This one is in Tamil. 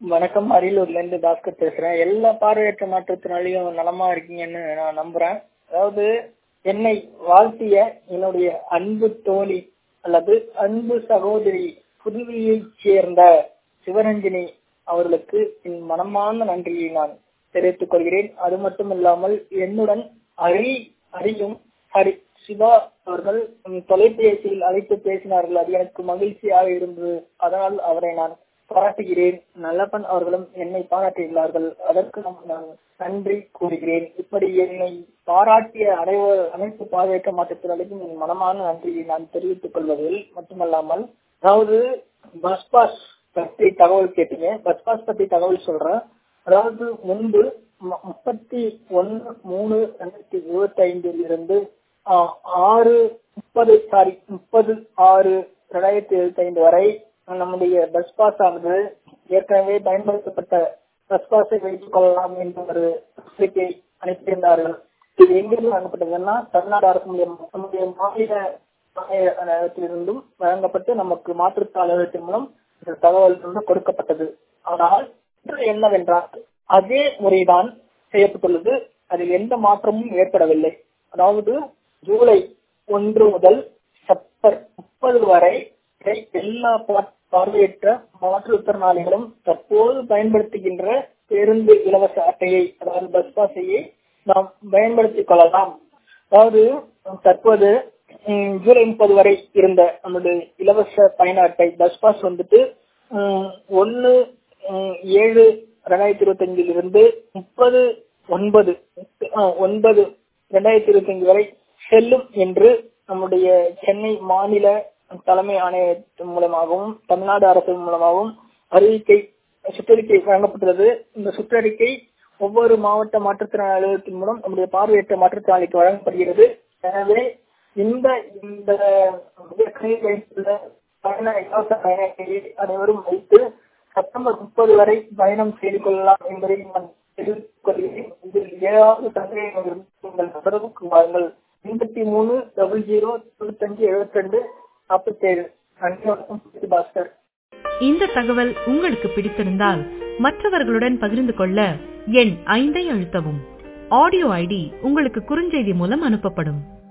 வணக்கம் அரியலூர்ல இருந்து பாஸ்கர் பேசுறேன் எல்லா பார்வையற்ற மாற்றுத்திறனாளியும் நலமா இருக்கீங்கன்னு நான் நம்புறேன் அதாவது என்னை வாழ்த்திய என்னுடைய அன்பு தோழி அல்லது அன்பு சகோதரி புதுவையைச் சேர்ந்த சிவரஞ்சனி அவர்களுக்கு என் மனமார்ந்த நன்றியை நான் தெரிவித்துக் கொள்கிறேன் அது மட்டும் இல்லாமல் என்னுடன் ஹரி ஹரியும் ஹரி சிவா அவர்கள் தொலைபேசியில் அழைத்து பேசினார்கள் அது எனக்கு மகிழ்ச்சியாக இருந்தது அதனால் அவரை நான் பாராட்டுகிறேன் நல்லப்பன் அவர்களும் என்னை பாராட்டியுள்ளார்கள் அதற்கு நான் நன்றி கூறுகிறேன் இப்படி என்னை பாராட்டிய அனைவ அனைத்து பார்வையற்ற மாற்றத்தினருக்கும் என் மனமான நன்றியை நான் தெரிவித்துக் கொள்வதில் மட்டுமல்லாமல் அதாவது பஸ் பாஸ் பற்றி தகவல் கேட்டீங்க பஸ் பாஸ் பற்றி தகவல் சொல்றேன் அதாவது முன்பு முப்பத்தி ஒன்னு மூணு ரெண்டாயிரத்தி இருபத்தி ஐந்தில் இருந்து ஆறு முப்பது சாரி முப்பது ஆறு ரெண்டாயிரத்தி இருபத்தி ஐந்து வரை நம்முடைய பஸ் பாஸ் ஆனது ஏற்கனவே பயன்படுத்தப்பட்ட பஸ் பாஸை வைத்துக் கொள்ளலாம் என்ற ஒரு பத்திரிகை அனுப்பியிருந்தார்கள் இது எங்கிருந்து வழங்கப்பட்டதுன்னா தமிழ்நாடு அரசு மூலியம் நம்முடைய மாநில இருந்தும் வழங்கப்பட்டு நமக்கு மாற்றுத்தாளர்களின் மூலம் இந்த தகவல் வந்து கொடுக்கப்பட்டது ஆனால் என்னவென்றால் அதே முறைதான் செய்யப்பட்டுள்ளது அதில் எந்த மாற்றமும் ஏற்படவில்லை அதாவது ஜூலை ஒன்று முதல் செப்டம்பர் முப்பது வரை எல்லா பார்வையற்ற மாற்றுத்திறனாளிகளும் தற்போது பயன்படுத்துகின்ற பேருந்து இலவச அட்டையை அதாவது பஸ் பாஸையை நாம் பயன்படுத்திக் கொள்ளலாம் அதாவது தற்போது ஜூலை முப்பது வரை இருந்த நம்முடைய இலவச பயண அட்டை பஸ் பாஸ் வந்துட்டு ஒன்னு ஏழு ரெண்டாயிரத்தி இருபத்தி அஞ்சில் இருந்து முப்பது ஒன்பது ஒன்பது ரெண்டாயிரத்தி இருபத்தி அஞ்சு வரை செல்லும் என்று நம்முடைய சென்னை மாநில தலைமை ஆணையத்தின் மூலமாகவும் தமிழ்நாடு அரசு மூலமாகவும் அறிவிக்கை சுற்றறிக்கை வழங்கப்பட்டுள்ளது இந்த சுற்றறிக்கை ஒவ்வொரு மாவட்ட மாற்றுத்திறனாளி அலுவலகத்தின் மூலம் நம்முடைய பார்வையற்ற மாற்றுத்திறனாளிக்கு வழங்கப்படுகிறது எனவே இந்த இந்த பயண இலவச பயணத்தை அனைவரும் வைத்து செப்டம்பர் முப்பது வரை பயணம் செய்து கொள்ளலாம் என்பதை நான் தெரிவித்துக் கொள்கிறேன் இதில் ஏதாவது சந்தேகம் நீங்கள் தொடர்புக்கு வாருங்கள் எண்பத்தி மூணு டபுள் ஜீரோ தொண்ணூத்தஞ்சு எழுபத்தி ரெண்டு நாற்பத்தேழு நன்றி வணக்கம் பாஸ்கர் இந்த தகவல் உங்களுக்கு பிடித்திருந்தால் மற்றவர்களுடன் பகிர்ந்து கொள்ள எண் ஐந்தை அழுத்தவும் ஆடியோ ஐடி உங்களுக்கு குறுஞ்செய்தி மூலம் அனுப்பப்படும்